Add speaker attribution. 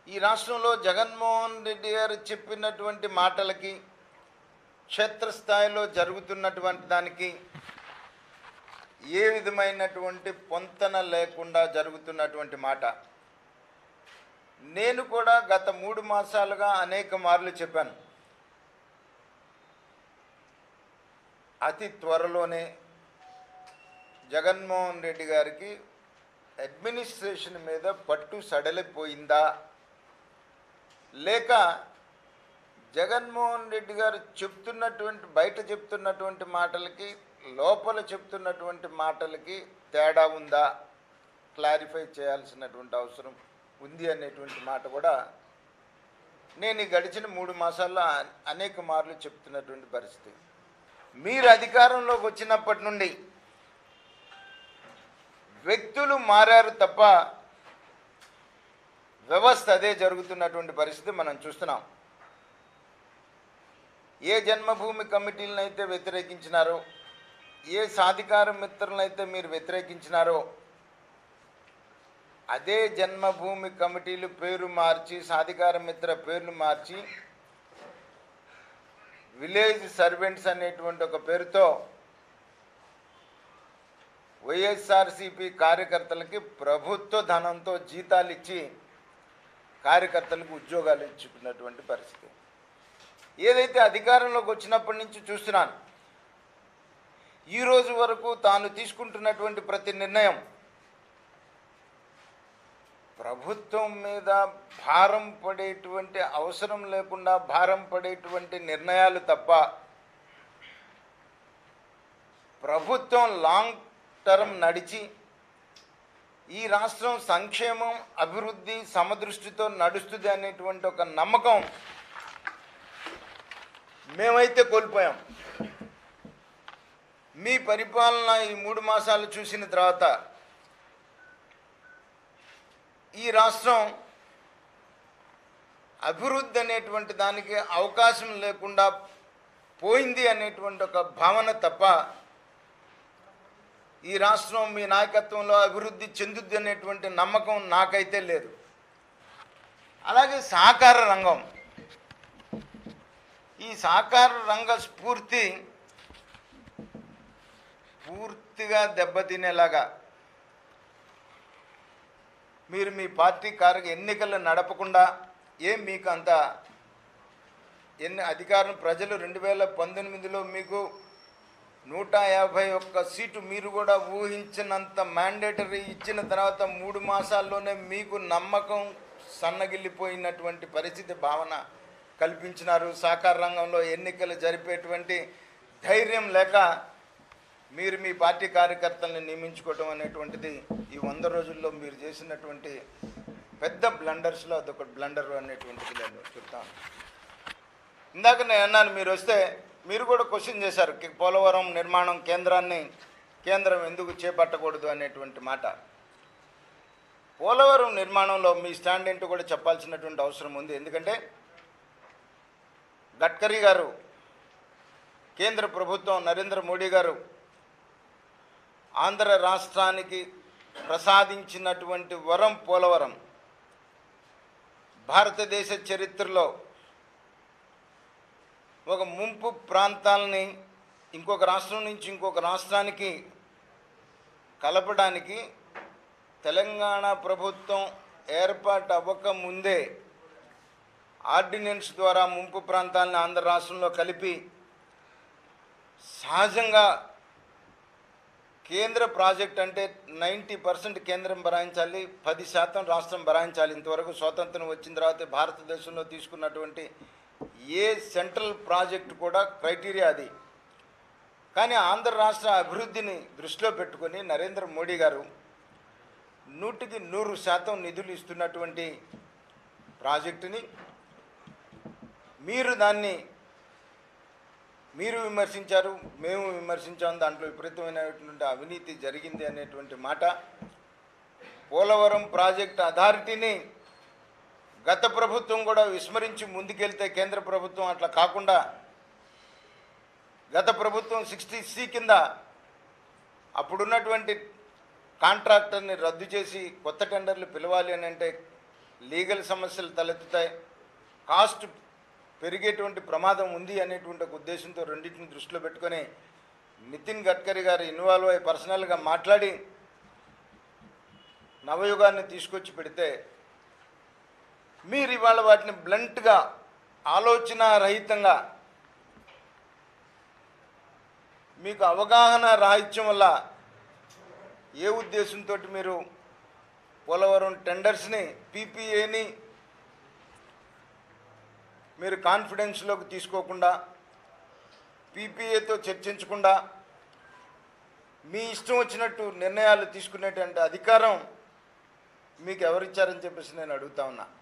Speaker 1: ఈ రాష్ట్రంలో జగన్మోహన్ రెడ్డి గారు చెప్పినటువంటి మాటలకి క్షేత్రస్థాయిలో జరుగుతున్నటువంటి దానికి ఏ విధమైనటువంటి పొంతన లేకుండా జరుగుతున్నటువంటి మాట నేను కూడా గత మూడు మాసాలుగా అనేక మార్లు చెప్పాను అతి త్వరలోనే జగన్మోహన్ రెడ్డి గారికి అడ్మినిస్ట్రేషన్ మీద పట్టు సడలిపోయిందా లేక జగన్మోహన్ రెడ్డి గారు చెప్తున్నటువంటి బయట చెప్తున్నటువంటి మాటలకి లోపల చెప్తున్నటువంటి మాటలకి తేడా ఉందా క్లారిఫై చేయాల్సినటువంటి అవసరం ఉంది అనేటువంటి మాట కూడా నేను ఈ గడిచిన మూడు మాసాల్లో అ- అనేక మార్లు చెప్తున్నటువంటి పరిస్థితి మీరు అధికారంలోకి వచ్చినప్పటి నుండి వ్యక్తులు మారారు తప్ప వ్యవస్థ అదే జరుగుతున్నటువంటి పరిస్థితి మనం చూస్తున్నాం ఏ జన్మభూమి కమిటీలను అయితే వ్యతిరేకించినారో ఏ సాధికార మిత్రులను అయితే మీరు వ్యతిరేకించినారో అదే జన్మభూమి కమిటీలు పేరు మార్చి సాధికార మిత్ర పేర్లు మార్చి విలేజ్ సర్వెంట్స్ అనేటువంటి ఒక పేరుతో వైఎస్ఆర్సిపి కార్యకర్తలకి ప్రభుత్వ ధనంతో జీతాలు ఇచ్చి కార్యకర్తలకు ఉద్యోగాలు ఇచ్చుకున్నటువంటి పరిస్థితి ఏదైతే అధికారంలోకి వచ్చినప్పటి నుంచి చూస్తున్నాను ఈ రోజు వరకు తాను తీసుకుంటున్నటువంటి ప్రతి నిర్ణయం ప్రభుత్వం మీద భారం పడేటువంటి అవసరం లేకుండా భారం పడేటువంటి నిర్ణయాలు తప్ప ప్రభుత్వం లాంగ్ టర్మ్ నడిచి ఈ రాష్ట్రం సంక్షేమం అభివృద్ధి సమదృష్టితో నడుస్తుంది అనేటువంటి ఒక నమ్మకం మేమైతే కోల్పోయాం మీ పరిపాలన ఈ మూడు మాసాలు చూసిన తర్వాత ఈ రాష్ట్రం అభివృద్ధి అనేటువంటి దానికి అవకాశం లేకుండా పోయింది అనేటువంటి ఒక భావన తప్ప ఈ రాష్ట్రం మీ నాయకత్వంలో అభివృద్ధి చెందుద్ది అనేటువంటి నమ్మకం నాకైతే లేదు అలాగే సహకార రంగం ఈ సహకార రంగ స్ఫూర్తి పూర్తిగా దెబ్బతినేలాగా మీరు మీ పార్టీ కార్య ఎన్నికలు నడపకుండా ఏం మీకు అంత ఎన్ని అధికారం ప్రజలు రెండు వేల పంతొమ్మిదిలో మీకు నూట యాభై ఒక్క సీటు మీరు కూడా ఊహించినంత మ్యాండేటరీ ఇచ్చిన తర్వాత మూడు మాసాల్లోనే మీకు నమ్మకం సన్నగిల్లిపోయినటువంటి పరిస్థితి భావన కల్పించినారు సహకార రంగంలో ఎన్నికలు జరిపేటువంటి ధైర్యం లేక మీరు మీ పార్టీ కార్యకర్తల్ని నియమించుకోవటం అనేటువంటిది ఈ వంద రోజుల్లో మీరు చేసినటువంటి పెద్ద బ్లండర్స్లో అదొక బ్లండర్ అనేటువంటిది నేను చెప్తాను ఇందాక నేను అన్నాను మీరు వస్తే మీరు కూడా క్వశ్చన్ చేశారు కి- పోలవరం నిర్మాణం కేంద్రాన్ని కేంద్రం ఎందుకు చేపట్టకూడదు అనేటువంటి మాట పోలవరం నిర్మాణంలో మీ స్టాండ్ ఏంటో కూడా చెప్పాల్సినటువంటి అవసరం ఉంది ఎందుకంటే గడ్కరీ గారు కేంద్ర ప్రభుత్వం నరేంద్ర మోడీ గారు ఆంధ్ర రాష్ట్రానికి ప్రసాదించినటువంటి వరం పోలవరం భారతదేశ చరిత్రలో ఒక ముంపు ప్రాంతాలని ఇంకొక రాష్ట్రం నుంచి ఇంకొక రాష్ట్రానికి కలపడానికి తెలంగాణ ప్రభుత్వం ఏర్పాటు అవ్వక ముందే ఆర్డినెన్స్ ద్వారా ముంపు ప్రాంతాలను ఆంధ్ర రాష్ట్రంలో కలిపి సహజంగా కేంద్ర ప్రాజెక్ట్ అంటే నైంటీ పర్సెంట్ కేంద్రం భరాయించాలి పది శాతం రాష్ట్రం భరాయించాలి ఇంతవరకు స్వాతంత్రం వచ్చిన తర్వాత భారతదేశంలో తీసుకున్నటువంటి ఏ సెంట్రల్ ప్రాజెక్ట్ కూడా క్రైటీరియా అది కానీ ఆంధ్ర రాష్ట్ర అభివృద్ధిని దృష్టిలో పెట్టుకొని నరేంద్ర మోడీ గారు నూటికి నూరు శాతం నిధులు ఇస్తున్నటువంటి ప్రాజెక్టుని మీరు దాన్ని మీరు విమర్శించారు మేము విమర్శించాం దాంట్లో విపరీతమైనటువంటి అవినీతి జరిగింది అనేటువంటి మాట పోలవరం ప్రాజెక్ట్ అథారిటీని గత ప్రభుత్వం కూడా విస్మరించి ముందుకెళ్తే కేంద్ర ప్రభుత్వం అట్లా కాకుండా గత ప్రభుత్వం సిక్స్టీ సి కింద అప్పుడున్నటువంటి కాంట్రాక్టర్ని రద్దు చేసి కొత్త టెండర్లు పిలవాలి అని అంటే లీగల్ సమస్యలు తలెత్తుతాయి కాస్ట్ పెరిగేటువంటి ప్రమాదం ఉంది అనేటువంటి ఒక ఉద్దేశంతో రెండింటిని దృష్టిలో పెట్టుకొని నితిన్ గడ్కరీ గారు ఇన్వాల్వ్ అయ్యి పర్సనల్గా మాట్లాడి నవయుగాన్ని తీసుకొచ్చి పెడితే మీరు ఇవాళ వాటిని బ్లంట్గా ఆలోచన రహితంగా మీకు అవగాహన రాహిత్యం వల్ల ఏ ఉద్దేశంతో మీరు పోలవరం టెండర్స్ని పీపీఏని మీరు కాన్ఫిడెన్స్లోకి తీసుకోకుండా పీపీఏతో చర్చించకుండా మీ ఇష్టం వచ్చినట్టు నిర్ణయాలు తీసుకునేటువంటి అధికారం మీకు ఎవరిచ్చారని చెప్పేసి నేను అడుగుతా ఉన్నా